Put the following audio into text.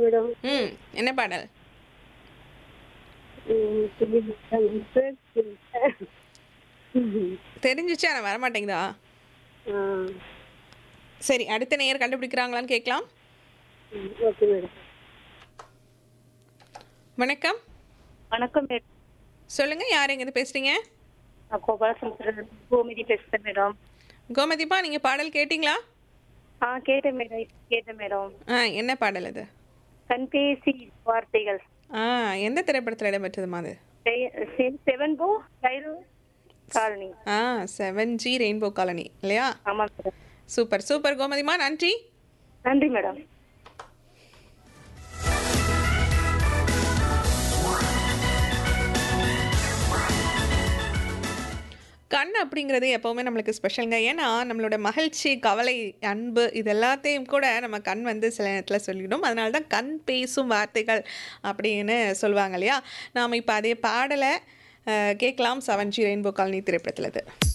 Madam ம் என்ன பாடல் ம், சொல்லிவிட்டேன். ம். தெரிஞ்சிச்சு ஆனால் வரமாட்டேங்குதா ஆ, சரி அடுத்த நேயர் கண்டுபிடிக்கிறாங்களான்னு கேட்கலாம் ம், ஓகே மேடம் வணக்கம் வணக்கம் மேடம் சொல்லுங்க யார் எங்கேருந்து பேசுறீங்க நான் கோபாலசமுத்திரம் கோமதி பேசுகிறேன் மேடம் கோமதிப்பா நீங்க பாடல் கேட்டிங்களா ஆ கேட்டேன் மேடம் கேட்டேன் மேடம் ஆ என்ன பாடல் அது கண்பேசி வார்த்தைகள் ஆ எந்த திரைப்படத்தில் இடம்பெற்றதுமா அது செவன் போ கைரு காலனி ஆ செவன் ஜி ரெயின்போ காலனி இல்லையா ஆமாம் மேடம் சூப்பர் சூப்பர் கோமதிமா நன்றி நன்றி மேடம் கண் அப்படிங்கிறது எப்போவுமே நம்மளுக்கு ஸ்பெஷலுங்க ஏன்னா நம்மளோட மகிழ்ச்சி கவலை அன்பு இது எல்லாத்தையும் கூட நம்ம கண் வந்து சில நேரத்தில் சொல்லிடும் அதனால தான் கண் பேசும் வார்த்தைகள் அப்படின்னு சொல்லுவாங்க இல்லையா நாம் இப்போ அதே பாடலை அஹ், கேட்கலாம் செவன் ஜி ரெயின்போ காலனி திரைப்படத்தில் இது